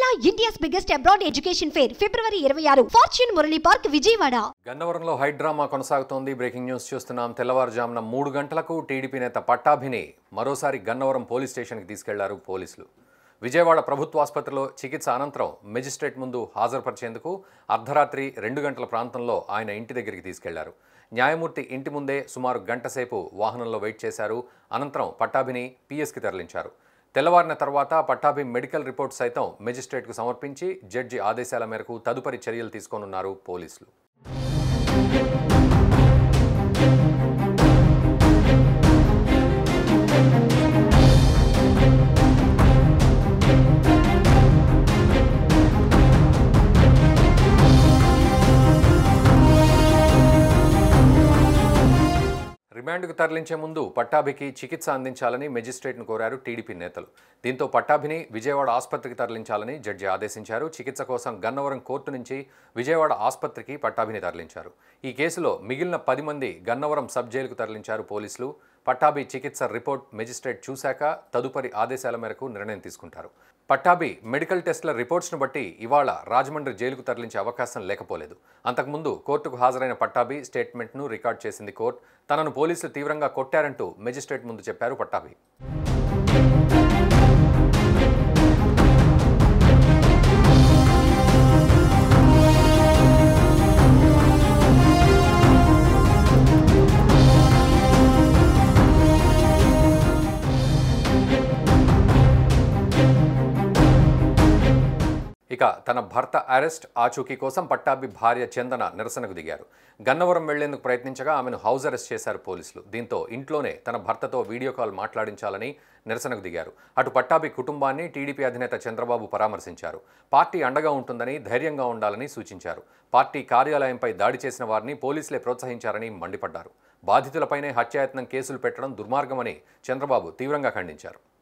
India's biggest abroad education fair ఫిబ్రవరి ఇరవై ఆరు ఫార్చ్యూన్ మురళీ పార్క్ విజయవాడ గన్నవరంలో హైట్ డ్రామా కొనసాగుతోంది బ్రేకింగ్ న్యూస్ చూస్తున్నాం తెల్లవారుజామున మూడు గంటలకు టీడీపీ నేత పట్టాభిని మరోసారి గన్నవరం పోలీస్ స్టేషన్కి తీసుకెళ్లారు పోలీసులు విజయవాడ ప్రభుత్వాసుపత్రిలో చికిత్స అనంతరం మెజిస్ట్రేట్ ముందు హాజరుపరిచేందుకు అర్ధరాత్రి రెండు గంటల ప్రాంతంలో ఆయన ఇంటి దగ్గరికి తీసుకెళ్లారు న్యాయమూర్తి ఇంటి ముందే సుమారు గంట సేపు వాహనంలో వెయిట్ చేశారు అనంతరం పట్టాభిని పిఎస్కి తరలించారు తెల్లవారిన తర్వాత పట్టాభి మెడికల్ రిపోర్ట్ సైతం మెజిస్ట్రేట్కు సమర్పించి జడ్జి ఆదేశాల మేరకు తదుపరి చర్యలు తీసుకోనున్నారు పోలీసులు రిమాండ్కు తరలించే ముందు పట్టాభికి చికిత్స అందించాలని మెజిస్ట్రేట్ను కోరారు టీడీపీ నేతలు దీంతో పట్టాభిని విజయవాడ ఆసుపత్రికి తరలించాలని జడ్జి ఆదేశించారు చికిత్స కోసం గన్నవరం కోర్టు నుంచి విజయవాడ ఆసుపత్రికి పట్టాభిని తరలించారు ఈ కేసులో మిగిలిన పది మంది గన్నవరం సబ్ జైలుకు తరలించారు పోలీసులు పట్టాభి చికిత్స రిపోర్ట్ మెజిస్ట్రేట్ చూశాక తదుపరి ఆదేశాల మేరకు నిర్ణయం తీసుకుంటారు పట్టాభి మెడికల్ టెస్టుల రిపోర్ట్స్ను బట్టి ఇవాళ రాజమండ్రి జైలుకు తరలించే అవకాశం లేకపోలేదు అంతకుముందు కోర్టుకు హాజరైన పట్టాభి స్టేట్మెంట్ను రికార్డ్ చేసింది కోర్టు తనను పోలీసులు తీవ్రంగా కొట్టారంటూ మెజిస్ట్రేట్ ముందు చెప్పారు పట్టాభి ఇక తన భర్త అరెస్ట్ ఆచూకీ కోసం పట్టాభి భార్య చందన నిరసనకు దిగారు గన్నవరం వెళ్లేందుకు ప్రయత్నించగా ఆమెను హౌస్ అరెస్ట్ చేశారు పోలీసులు దీంతో ఇంట్లోనే తన భర్తతో వీడియో కాల్ మాట్లాడించాలని నిరసనకు దిగారు అటు పట్టాభి కుటుంబాన్ని టీడీపీ అధినేత చంద్రబాబు పరామర్శించారు పార్టీ అండగా ఉంటుందని ధైర్యంగా ఉండాలని సూచించారు పార్టీ కార్యాలయంపై దాడి చేసిన వారిని పోలీసులే ప్రోత్సహించారని మండిపడ్డారు బాధితులపైనే హత్యాయత్నం కేసులు పెట్టడం దుర్మార్గమని చంద్రబాబు తీవ్రంగా ఖండించారు